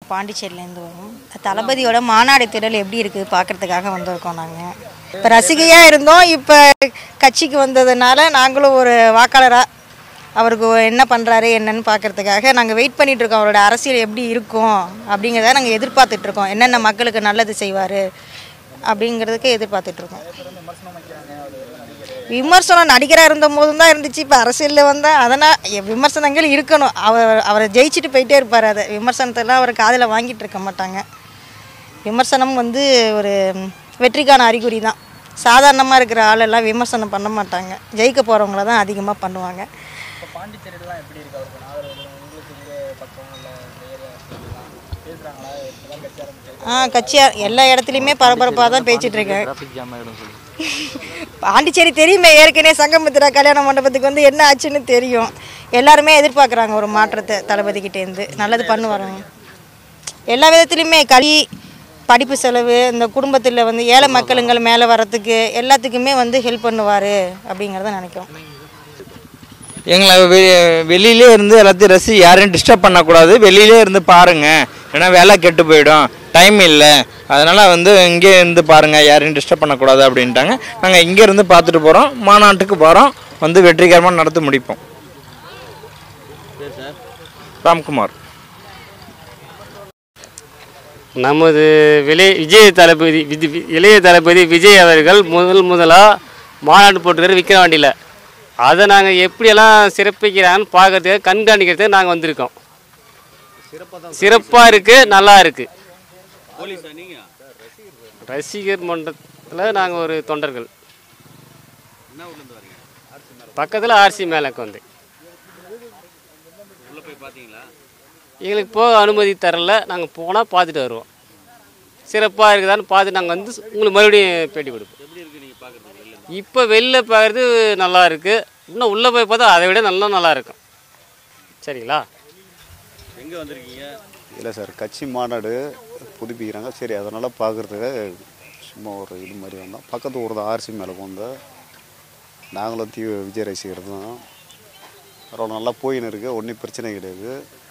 பாண்டிச்சேரியிலேருந்து வரோம் தளபதியோட மாநாடு திடல் எப்படி இருக்குது பார்க்குறதுக்காக வந்திருக்கோம் நாங்கள் இப்போ ரசிகையாக இருந்தோம் இப்போ கட்சிக்கு வந்ததுனால நாங்களும் ஒரு வாக்காளராக அவருக்கு என்ன பண்ணுறாரு என்னன்னு பார்க்கறதுக்காக நாங்கள் வெயிட் பண்ணிட்டு இருக்கோம் அவரோட அரசியல் எப்படி இருக்கும் அப்படிங்கிறத நாங்கள் எதிர்பார்த்துட்டு இருக்கோம் என்னென்ன மக்களுக்கு நல்லது செய்வார் அப்படிங்கிறதுக்கு எதிர்பார்த்துட்டு இருக்கோம் விமர்சனம் நடிகராக இருந்த போதும் தான் இருந்துச்சு இப்போ அரசியலில் வந்தால் அதனால் விமர்சனங்கள் இருக்கணும் அவர் அவரை ஜெயிச்சுட்டு போயிட்டே இருப்பார் அதை விமர்சனத்தெல்லாம் அவர் காதில் வாங்கிட்டு இருக்க மாட்டாங்க விமர்சனம் வந்து ஒரு வெற்றிக்கான அறிகுறி தான் சாதாரணமாக இருக்கிற ஆளெல்லாம் விமர்சனம் பண்ண மாட்டாங்க ஜெயிக்க போகிறவங்கள தான் அதிகமாக பண்ணுவாங்க இப்போ பாண்டிச்சேரியிலாம் எப்படி இருக்கு அவருக்கு ஆதரவு உங்களுக்கு இந்த பக்கம் இல்லை பேசுகிறாங்களா இப்போதான் கட்சி ஆரம்பிச்சு ஆ கட்சியாக எல்லா இடத்துலையுமே பரபரப்பாக தான் பேசிகிட்டு இருக்கேன் டிராஃபிக் ஜாம் ஆகிடும் சொல்லி பாண்டிச்சேரி தெரியுமே ஏற்கனவே சங்கமித்ரா கல்யாண மண்டபத்துக்கு வந்து என்ன ஆச்சுன்னு தெரியும் எல்லாருமே எதிர்பார்க்குறாங்க ஒரு மாற்றத்தை தளபதிக்கிட்டேருந்து நல்லது பண்ணுவாருங்க எல்லா விதத்துலையுமே கல்வி படிப்பு செலவு இந்த குடும்பத்தில் வந்து ஏழை மக்களுங்கள் மேலே வர்றதுக்கு எல்லாத்துக்குமே வந்து ஹெல்ப் பண்ணுவார் அப்படிங்கிறத நினைக்கிறோம் எங்களை வெ வெளியிலே இருந்து எல்லாத்தையும் ரசி யாரையும் டிஸ்டர்ப் பண்ணக்கூடாது வெளியிலே இருந்து பாருங்க ஏன்னா வேலை கெட்டு போயிடும் டைம் இல்லை அதனால் வந்து இங்கே இருந்து பாருங்கள் யாரையும் டிஸ்டர்ப் பண்ணக்கூடாது அப்படின்ட்டாங்க நாங்கள் இங்கே இருந்து பார்த்துட்டு போகிறோம் மாநாட்டுக்கு போகிறோம் வந்து வெற்றிகரமாக நடத்தி முடிப்போம் ராம்குமார் நமது விலை விஜய் தளபதி விதி வி- இளைய தளபதி விஜய் அவர்கள் முதல் முதலாக மாநாடு போட்டுக்கிற விக்கிரவாண்டியில் அதை நாங்கள் எப்படியெல்லாம் சிறப்பிக்கிறாங்கன்னு பார்க்கறதுக்கு கண்காணிக்கிறதுக்கு நாங்கள் வந்திருக்கோம் சிறப்பாக இருக்குது நல்லா இருக்குது ரசிகர் மன்றத்தில் நாங்கள் ஒரு தொண்டர்கள் பக்கத்தில் ஆர்சி மேலக்கு வந்து எங்களுக்கு போக அனுமதி தரல நாங்கள் போனால் பார்த்துட்டு வருவோம் சிறப்பாக இருக்குதான்னு பார்த்து நாங்கள் வந்து உங்களுக்கு மறுபடியும் பேட்டி கொடுப்போம் இப்போ வெளில பார்க்குறது நல்லா இருக்குது இன்னும் உள்ளே போய் பார்த்தா அதை விட நல்லா நல்லா இருக்கும் சரிங்களா இல்லை சார் கட்சி மாநாடு புதுப்பிக்கிறாங்க சரி அதனால் பார்க்குறதுக்கு சும்மா ஒரு இது மாதிரி வந்தோம் பக்கத்து ஊர் தான் ஆர்சி மேலே வந்தோம் நாங்களும் தீ விஜய் ரசிகர் தான் அப்புறம் நல்லா போயின்னு இருக்குது ஒன்றும் பிரச்சனை கிடையாது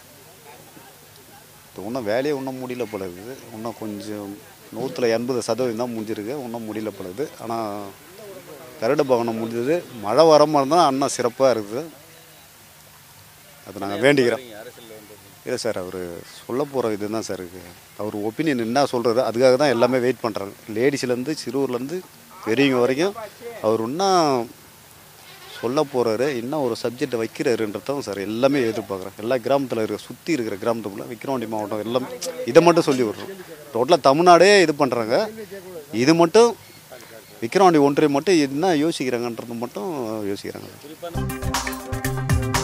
இது இன்னும் வேலையே இன்னும் முடியல போல இருக்குது இன்னும் கொஞ்சம் நூற்றில் எண்பது சதவீதம் தான் முடிஞ்சிருக்கு இன்னும் முடியல போல இருக்குது ஆனால் கருட பவனம் முடிஞ்சது மழை வர மாதிரி தான் அண்ணன் சிறப்பாக இருக்குது அது நாங்கள் வேண்டிக்கிறோம் இல்லை சார் அவர் சொல்ல போகிற இது தான் சார் இருக்குது அவர் ஒப்பீனியன் என்ன சொல்கிறாரு அதுக்காக தான் எல்லாமே வெயிட் பண்ணுறாங்க லேடிஸ்லேருந்து சிறுவர்லேருந்து பெரியவங்க வரைக்கும் அவர் இன்னும் சொல்ல போகிறாரு இன்னும் ஒரு சப்ஜெக்டை வைக்கிறாருன்றதான் சார் எல்லாமே எதிர்பார்க்குறேன் எல்லா கிராமத்தில் இருக்கிற சுற்றி இருக்கிற கிராமத்துக்குள்ள விக்ரவாண்டி மாவட்டம் எல்லாம் இதை மட்டும் சொல்லி விட்றோம் டோட்டலாக தமிழ்நாடே இது பண்ணுறாங்க இது மட்டும் விக்ரவாண்டி ஒன்றியம் மட்டும் என்ன யோசிக்கிறாங்கன்றது மட்டும் யோசிக்கிறாங்க